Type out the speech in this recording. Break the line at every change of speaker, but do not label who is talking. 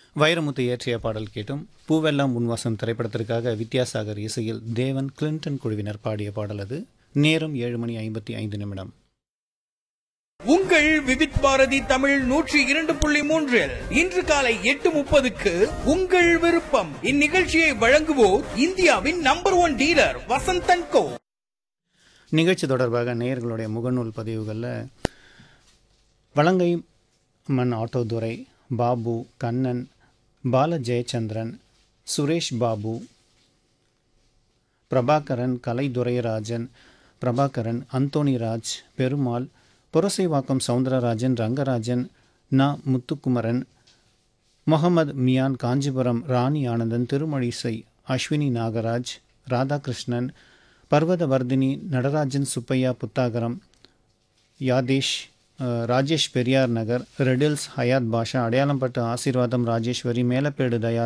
வைரமுத்து இயற்றிய பாடல் கேட்டும் பூவெல்லாம் உன்வாசம் திரைப்படத்திற்காக வித்யாசாகர் இசையில் தேவன் கிளின்டன் குழுவினர் பாடிய பாடல் அது நேரம் ஏழு மணி ஐம்பத்தி ஐந்து நிமிடம்
உங்கள் விவித் பாரதி தமிழ் நூற்றி இரண்டு புள்ளி மூன்றில் இன்று காலை எட்டு முப்பதுக்கு உங்கள் விருப்பம் இந்நிகழ்ச்சியை வழங்குவோர் இந்தியாவின் number one dealer Vasanthan co
நிகழ்ச்சி தொடர்பாக நேயர்களுடைய முகநூல் பதிவுகளில் வலங்கை மண் ஆட்டோதுரை பாபு கண்ணன் பால ஜெயச்சந்திரன் சுரேஷ் பாபு பிரபாகரன் கலைதுரைராஜன் பிரபாகரன் அந்தோணிராஜ் பெருமாள் புரசைவாக்கம் சவுந்தரராஜன் ரங்கராஜன் ந முத்துக்குமரன் முகமது மியான் காஞ்சிபுரம் ராணி ஆனந்தன் திருமழிசை அஸ்வினி நாகராஜ் ராதாகிருஷ்ணன் பர்வதவர்தினி நடராஜன் சுப்பையா புத்தாகரம் யாதேஷ் அஹ், ராஜேஷ் பெரியார் நகர் ரெடில்ஸ் ஹயாத் பாஷா அடையாளம்பட்டு ஆசீர்வாதம் ராஜேஸ்வரி மேலப்பேடு தயா